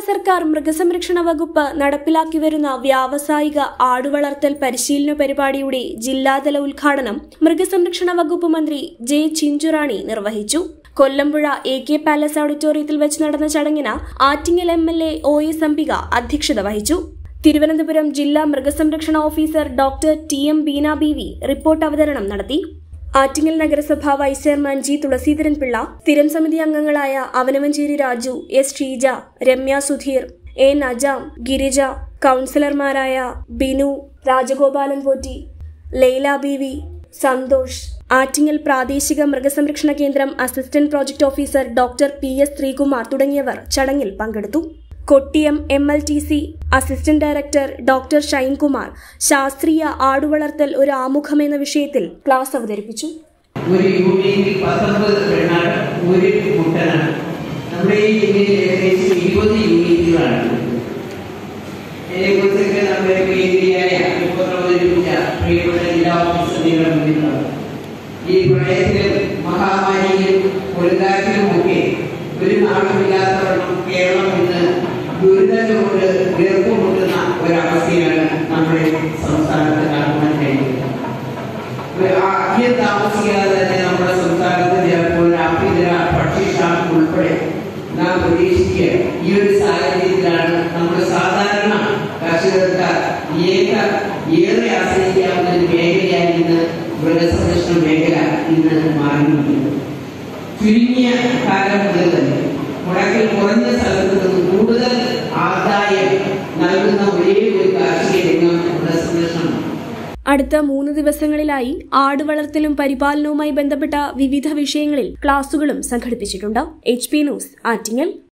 സർക്കാർ മൃഗസംരക്ഷണ വകുപ്പ് നടപ്പിലാക്കി വരുന്ന വ്യാവസായിക ആടുവളർത്തൽ പരിശീലന പരിപാടിയുടെ ജില്ലാതല ഉദ്ഘാടനം മൃഗസംരക്ഷണ വകുപ്പ് മന്ത്രി ജെ ചിഞ്ചുറാണി നിർവഹിച്ചു കൊല്ലമ്പുഴ എ കെ പാലസ് ഓഡിറ്റോറിയത്തിൽ വെച്ച് നടന്ന ചടങ്ങിന് Attingal M L A O S Ambika അധ്യക്ഷത വഹിച്ചു തിരുവനന്തപുരം ജില്ലാ മൃഗസംരക്ഷണ officer doctor T M Beena B V report അവതരണം നടത്തി ആറ്റിങ്ങൽ നഗരസഭ vice chairman G Thulasidharan Pillai സ്ഥിരം സമിതി അംഗങ്ങളായ അവനവഞ്ചേരി രാജു എസ് ഷീജ രമ്യ സുധീർ എ നജാം ഗിരിജ കൌൺസിലർമാരായ ബിനു രാജഗോപാലൻ പോറ്റി ലൈല ബി വി സന്തോഷ് ആറ്റിങ്ങൽ പ്രാദേശിക മൃഗസംരക്ഷണ കേന്ദ്രം assistant project officer doctor P S Sreekumar തുടങ്ങിയവർ ചടങ്ങിൽ പങ്കെടുത്തു Kottiyam M L T C assistant director doctor Shinekumar ശാസ്ത്രീയ ആടുവളർത്തൽ ഒരു ആമുഖം എന്ന വിഷയത്തിൽ ക്ലാസ് അവതരിപ്പിച്ചു ഒരു യൂണിയനിൽ പത്തൊമ്പത് പെണ്ണാണ് ഒരു കുട്ടനാണ് നമ്മുടെ ഈ യൂണിയനിൽ ഏകദേശം ഇരുപത് യൂണിറ്റുകളാണ് ഇതിനെക്കുറിച്ചൊക്കെ നമ്മുടെ പ്രിയങ്കരിയായ ഇപ്പോൾ അവതരിപ്പിച്ച പ്രിയപ്പെട്ട ജില്ലാ ഓഫീസറുടെ മുന്നിലാണ് ഈ പ്രളയത്തിലും മഹാമാരിയിലും കൊടുങ്കാറ്റിലുമൊക്കെ ഒരു നാടുമില്ലാത്തവണ്ണം കേരളം ഇന്ന് ദുരിതം കൊണ്ട് വീർപ്പുമുട്ടുന്ന ഒരവസ്ഥയാണ് നമ്മുടെ സംസ്ഥാനത്ത് കാണുവാൻ കഴിയുന്നത് അധികം താമസിക്കാതെ തന്നെ നമ്മുടെ സംസ്ഥാനത്ത് ചിലപ്പോൾ ആഭ്യന്തര ഭക്ഷ്യക്ഷാമം ഉൾപ്പെടെ നാം പ്രതീക്ഷിക്കുക ഈ ഒരു സാഹചര്യത്തിലാണ് നമ്മുടെ സാധാരണ കർഷകർക്ക് ഏക ഏറെ ആശ്രയിക്കാവുന്ന ഒരു മേഖലയായി ഇന്ന് മൃഗസംരക്ഷണ മേഖല ഇന്ന് മാറിയിരിക്കുന്നത് ചുരുങ്ങിയ കാലം മുതൽ തന്നെ മുടക്കിൽ കുറഞ്ഞ സ്ഥലത്ത് നിന്ന് കൂടുതൽ ആദായം നൽകുന്ന ഒരേ ഒരു കാർഷിക രംഗം മൃഗസംരക്ഷണമാണ് അടുത്ത മൂന്ന് ദിവസങ്ങളിലായി ആടുവളർത്തലും പരിപാലനവുമായി ബന്ധപ്പെട്ട വിവിധ വിഷയങ്ങളിൽ ക്ലാസുകളും സംഘടിപ്പിച്ചിട്ടുണ്ട് എച്ച് പി ന്യൂസ് ആറ്റിങ്ങൽ